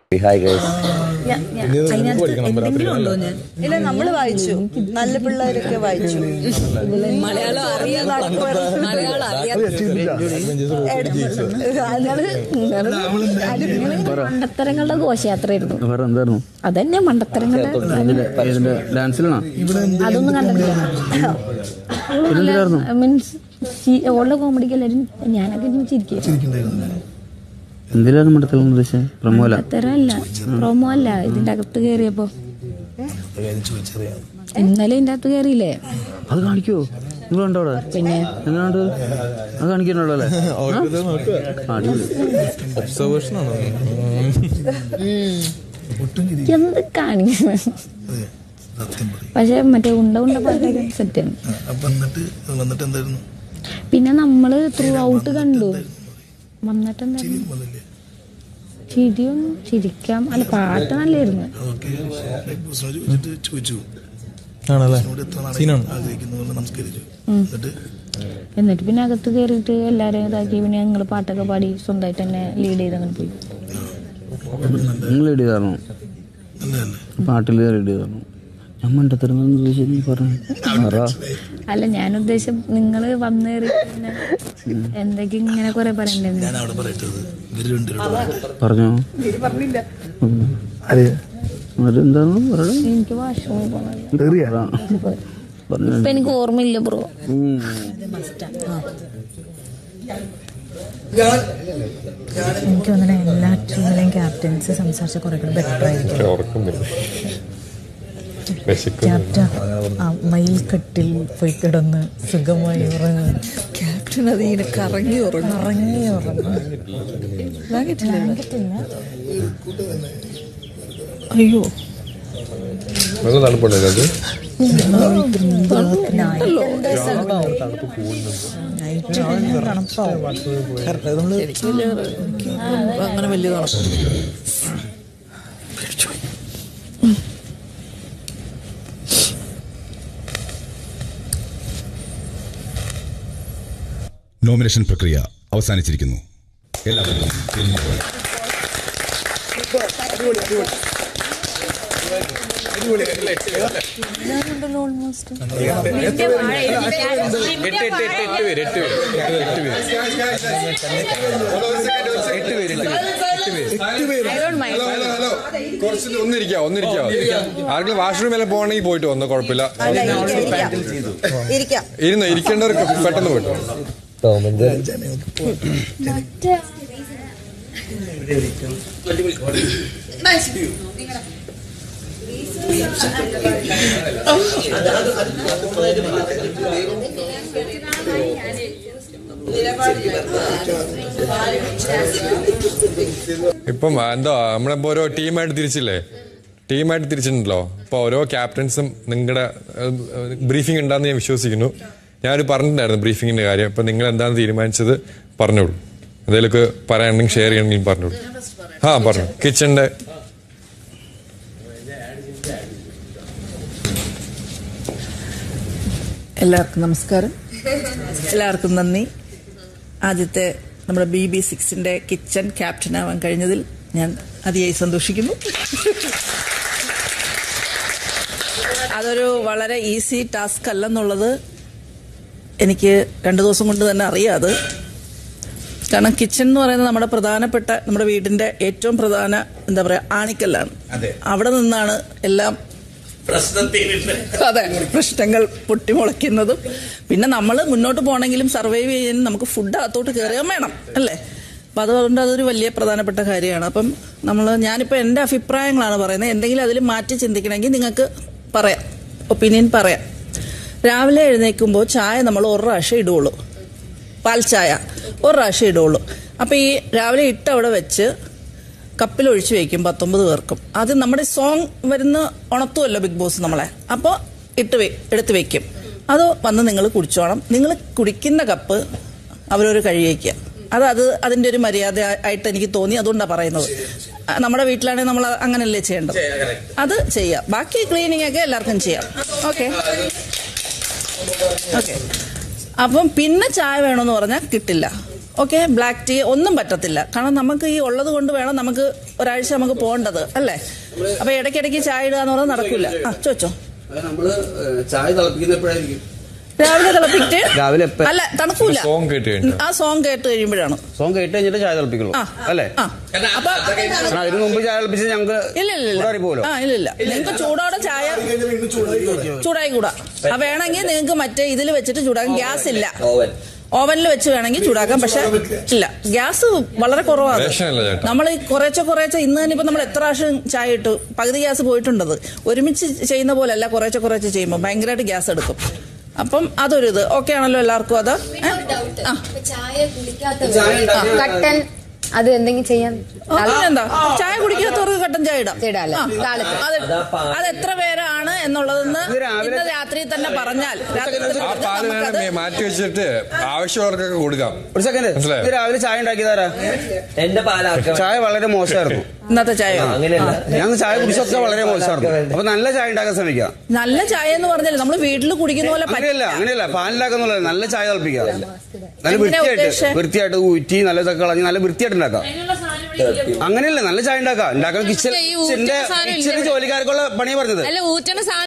Hi guys ഞാൻ- ഞാൻ- അതിനകത്ത് എന്തെങ്കിലും ഉണ്ടോ ഞാൻ ഇല്ല നമ്മൾ വായിച്ചു നല്ല പിള്ളേരൊക്കെ വായിച്ചു മലയാളം അറിയാം മലയാളം അറിയാം മണ്ടത്തരങ്ങളുടെ ഘോഷയാത്രയായിരുന്നു വേറെ എന്തായിരുന്നു അതന്നെ മണ്ടത്തരങ്ങളുടെ ഇതിന്റെ ഡാൻസിലാണോ അതൊന്നും കണ്ടിട്ടില്ല എന്തിനായിരുന്നു മീൻസ് ഓളുടെ കോമഡിക്ക് എല്ലാവരും ഞാനൊക്കെ ഇരുന്ന് ചിരിക്കും എന്തിലായിരുന്നു മണ്ടത്തിൽ ഉദ്ദേശിച്ചത് പ്രമോല മണ്ടത്തരമല്ല പ്രൊമോ അല്ല ഇതിന്റെ അകത്ത് കയറിയപ്പോ ഇന്നലെ ഇതിന്റെ അകത്ത് കയറിയില്ലേ അത് കാണിക്കോ നിങ്ങൾ കണ്ടോ അവിടെ പിന്നെ എങ്ങനെയുണ്ട് അത് കാണിക്കണല്ലോ അല്ലേ അടിപൊളി എന്ത് കാണിക്കുന്നു പക്ഷെ മറ്റേ ഉണ്ട ഉണ്ട പാട്ടൊക്കെ സെറ്റാണ് അപ്പൊ എന്നിട്ട് വന്നിട്ട് എന്തായിരുന്നു പിന്നെ നമ്മള് ത്രൂ ഔട്ട് കണ്ടു വന്നിട്ട് എന്തായിരുന്നു വന്നില്ലേ ചിരിയൊന്നും ചിരിക്കാം അല്ല പാട്ട് നല്ലായിരുന്നു ഓക്കെ ബിഗ് ബോസിനോട് ചോദിച്ചിട്ട് ചോദിച്ചു ആണല്ലേ ഇവിടെ എത്ര നാളെ ആഗ്രഹിക്കുന്നു പോലെ നമസ്കരിച്ചു എന്നിട്ട് എന്നിട്ട് പിന്നെ അകത്ത് കയറിയിട്ട് എല്ലാരെയും ഇതാക്കി പിന്നെ ഞങ്ങൾ പാട്ടൊക്കെ പാടി സ്വന്തമായിട്ട് തന്നെ ലീഡ് ചെയ്ത് അങ്ങനെ പോയി നിങ്ങൾ റെഡി ചെയ്തായിരുന്നു നല്ലതല്ലേ പാട്ടിൽ റെഡി ചെയ്തായിരുന്നു ഞാൻ മണ്ടത്തരം ഉദ്ദേശിച്ചത് നീ പറഞ്ഞു പറ അല്ല ഞാൻ ഉദ്ദേശം നിങ്ങൾ വന്ന് കയറി പിന്നെ എന്തൊക്കെ ഇങ്ങനെ കുറെ പറയണ്ടേ ഞാൻ അവിടെ പറയട്ടത് ഇവര് രണ്ടുപേരോട് പറഞ്ഞോ ഉം. അതെന്താണെന്ന് പറയണേ എനിക്ക് വാഷ്റൂമിൽ പോകണം പറഞ്ഞു ഇപ്പൊ എനിക്ക് ഓർമ്മയില്ല ബ്രോ ഉം. എനിക്ക് തോന്നുന്നു എല്ലാ ടീമിലെയും ക്യാപ്റ്റൻസ് സംസാരിച്ച കുറെ കൂടി ബെറ്റർ ആയിരിക്കും ക്യാപ്റ്റൻ ആ മയിൽക്കെട്ടിൽ പോയി കിടന്ന് സുഖമായി ഉറങ്ങും ക്യാപ്റ്റൻ അത് ഇങ്ങനെ കറങ്ങി ഉറങ്ങും ഇറങ്ങി ഉറങ്ങും വാങ്ങിയിട്ടില്ല കിട്ടില്ല അയ്യോ അങ്ങനെ വലിയ തണുപ്പ് നോമിനേഷൻ പ്രക്രിയ അവസാനിച്ചിരിക്കുന്നു എല്ലാവർക്കും പിരിഞ്ഞുപോകാം. കുറച്ച് ഒന്നിരിക്കാ ഒന്നിരിക്കാ ആർക്കെങ്കിലും വാഷ്റൂമിൽ പോകണമെങ്കിൽ പോയിട്ട് വന്നോ കുഴപ്പമില്ല ഇരിക്കാം ഇരുന്ന് ഇരിക്കേണ്ടവർക്ക് പെട്ടെന്ന് പോയിട്ട് വാ. ഇപ്പം എന്താ നമ്മളിപ്പോ ഓരോ ടീമായിട്ട് തിരിച്ചില്ലേ ടീമായിട്ട് തിരിച്ചിട്ടുണ്ടല്ലോ അപ്പൊ ഓരോ ക്യാപ്റ്റൻസും നിങ്ങളുടെ ബ്രീഫിംഗ് ഉണ്ടാന്ന് ഞാൻ വിശ്വസിക്കുന്നു ഞാനൊരു പറഞ്ഞിട്ടുണ്ടായിരുന്നു ബ്രീഫിങ്ങിന്റെ കാര്യം അപ്പൊ നിങ്ങൾ എന്താണ് തീരുമാനിച്ചത് പറഞ്ഞോളൂ എന്തെങ്കിലുമൊക്കെ പറയാണെങ്കിൽ ഷെയർ ചെയ്യണമെങ്കിൽ പറഞ്ഞോളൂ ആ പറഞ്ഞു കിച്ചന്റെ എല്ലാവർക്കും നമസ്കാരം എല്ലാവർക്കും നന്ദി ആദ്യത്തെ നമ്മുടെ ബി ബി സിക്സിന്റെ കിച്ചൺ ക്യാപ്റ്റൻ ആവാൻ കഴിഞ്ഞതിൽ ഞാൻ അതിയായി സന്തോഷിക്കുന്നു അതൊരു വളരെ ഈസി ടാസ്ക് അല്ലെന്നുള്ളത് എനിക്ക് രണ്ടു ദിവസം കൊണ്ട് തന്നെ അറിയാം അത് കാരണം കിച്ചൺ എന്ന് പറയുന്നത് നമ്മുടെ പ്രധാനപ്പെട്ട നമ്മുടെ വീടിന്റെ ഏറ്റവും പ്രധാന എന്താ പറയാ ആണിക്കല്ലാണ് അവിടെ നിന്നാണ് എല്ലാം അതെ പ്രശ്നങ്ങൾ പൊട്ടിമുളയ്ക്കുന്നതും പിന്നെ നമ്മൾ മുന്നോട്ട് പോകണമെങ്കിലും സർവൈവ് ചെയ്യാൻ നമുക്ക് ഫുഡ് അകത്തോട്ട് കയറുകയും വേണം അല്ലേ അപ്പം അതുകൊണ്ട് അതൊരു വലിയ പ്രധാനപ്പെട്ട കാര്യമാണ് അപ്പം നമ്മൾ ഞാനിപ്പോൾ എൻ്റെ അഭിപ്രായങ്ങളാണ് പറയുന്നത് എന്തെങ്കിലും അതിൽ മാറ്റി ചിന്തിക്കണമെങ്കിൽ നിങ്ങൾക്ക് പറയാം ഒപ്പീനിയൻ പറയാം രാവിലെ എഴുന്നേൽക്കുമ്പോൾ ചായ നമ്മൾ ഒരു പ്രാവശ്യം ഇടുകയുള്ളൂ പാൽ ചായ ഒരു പ്രാവശ്യം ഇടുകയുള്ളൂ അപ്പോൾ ഈ രാവിലെ ഇട്ട് അവിടെ വെച്ച് കപ്പിൽ ഒഴിച്ചു വെക്കും പത്തൊമ്പത് പേർക്കും അത് നമ്മുടെ സോങ് വരുന്ന ഉണത്തുമല്ലോ ബിഗ് ബോസ് നമ്മളെ അപ്പോൾ ഇട്ട് വെ എടുത്ത് വെക്കും അത് വന്ന് നിങ്ങൾ കുടിച്ചോണം നിങ്ങൾ കുടിക്കുന്ന കപ്പ് അവരൊരു കഴിവയ്ക്കുക അത് അത് അതിൻ്റെ ഒരു മര്യാദ ആയിട്ട് എനിക്ക് തോന്നി അതുകൊണ്ടാണ് പറയുന്നത് ആ, നമ്മുടെ വീട്ടിലാണെങ്കിൽ നമ്മൾ അങ്ങനെയല്ലേ ചെയ്യേണ്ടത് അത് ചെയ്യാം ബാക്കി ക്ലീനിങ് ഒക്കെ എല്ലാവർക്കും ചെയ്യാം ഓക്കെ ഓക്കെ അപ്പം പിന്നെ ചായ വേണമെന്ന് പറഞ്ഞാൽ കിട്ടില്ല ഓക്കെ ബ്ലാക്ക് ടീ ഒന്നും പറ്റത്തില്ല കാരണം നമുക്ക് ഈ ഉള്ളത് കൊണ്ട് വേണം നമുക്ക് ഒരാഴ്ച നമുക്ക് പോകേണ്ടത് അല്ലേ അപ്പൊ ഇടയ്ക്കിടയ്ക്ക് ചായ ഇടുക എന്ന് പറഞ്ഞാൽ നടക്കില്ല ആ ചോദിച്ചോ നമ്മള് ചായ തിളപ്പിക്കുന്നപ്പോഴായിരിക്കും രാവിലെ തിളപ്പിച്ചിട്ട് രാവിലെ എപ്പ അല്ല തണുക്കൂല സോങ് കേട്ട് കഴിഞ്ഞു ആ സോങ് കേട്ട് കഴിയുമ്പോഴാണ് സോങ് കേട്ട് കഴിഞ്ഞിട്ട് ചായ തിളപ്പിക്കുള്ളൂ ആ അല്ലേ ആ അപ്പൊ കാരണം അതിന് മുമ്പ് ചായ തിളപ്പിച്ച് ഞങ്ങൾക്ക് ഇല്ല ഇല്ല ഇല്ല ചൂടാറി പോലോ ആ ഇല്ല ഇല്ല നിങ്ങൾക്ക് ചൂടോടെ ചായ ചൂടായി കൂടാ ആ വേണമെങ്കിൽ നിങ്ങൾക്ക് മറ്റേ ഇതിൽ വെച്ചിട്ട് ചൂടാക്കാം ഗ്യാസ് ഇല്ല ഓവനിൽ വെച്ച് വേണമെങ്കിൽ ചൂടാക്കാം പക്ഷെ ഇല്ല ഗ്യാസ് വളരെ കുറവാണ് റേഷനല്ല ചേട്ടാ. നമ്മൾ ഈ കുറേശ്ശെ കുറേശ്ശെ ഇന്ന് തന്നെ ഇപ്പൊ നമ്മൾ എത്ര പ്രാവശ്യം ചായ ഇട്ടു പകുതി ഗ്യാസ് പോയിട്ടുണ്ടത് ഒരുമിച്ച് ചെയ്യുന്ന പോലെയല്ല കുറേശ്ശെ കുറേശ്ശെ ചെയ്യുമ്പോൾ ഭയങ്കരമായിട്ട് ഗ്യാസ് എടുക്കും അപ്പം അതൊരു ഇത് ഓക്കെ ആണല്ലോ എല്ലാവർക്കും അത് ഏ? ആ ചായ കുടിക്കാത്ത കട്ടൻ അത് എന്തെങ്കിലും ചെയ്യാൻ അതിനെന്താ ചായ കുടിക്കാത്തവർക്ക് കട്ടൻ ചായ ഇടാം ഇടാല്ലേ? ആ. താളിപ്പ്. അത് അത് എത്ര പേരാണ് എന്നുള്ളതെന്ന് ഇത് രാവിലെ- ഇന്ന് രാത്രി തന്നെ പറഞ്ഞാൽ രാത്രി തന്നെ ആ പറഞ്ഞാൽ പാല് നമുക്കത് വേണം മാറ്റി വെച്ചിട്ട് ആവശ്യമുള്ളവർക്കൊക്കെ കൊടുക്കാം ഒരു സെക്കൻഡ് മനസ്സിലായോ? ഇത് രാവിലെ ചായ ഉണ്ടാക്കിയതാരാ എന്റെ പാലാക്ക ചായ വളരെ മോശമായിരുന്നു ഇന്നത്തെ ചായ അങ്ങനെയല്ല ഞങ്ങൾ ചായ കുടിച്ചൊക്കെ വളരെ മോശമായിരുന്നു അപ്പൊ നല്ല ചായ ഉണ്ടാക്കാൻ ശ്രമിക്കാം നല്ല ചായ എന്ന് പറഞ്ഞാൽ നമ്മൾ വീട്ടിൽ കുടിക്കുന്ന പോലെ അങ്ങനെയല്ല പറ്റില്ല. അങ്ങനെയല്ല പാലുണ്ടാക്കുന്നുള്ള നല്ല ചായ തിളപ്പിക്കുക നല്ല എങ്ങനെയാ വൃത്തിയായിട്ട് ഉദ്ദേശിച്ചേ? വൃത്തിയായിട്ട് ഊറ്റി നല്ല ഇതൊക്കെ കളഞ്ഞ് നല്ല വൃത്തിയായിട്ട് ഉണ്ടാക്കാം അങ്ങനെയല്ല നല്ല ചായ ഉണ്ടാക്കാം ഉണ്ടാക്കാൻ കിച്ചൺ കിച്ചന്റെ കിച്ചണിൽ ജോലിക്കാർക്കുള്ള പണിയാ പറഞ്ഞത് അല്ല ഊറ്റണ സാധനം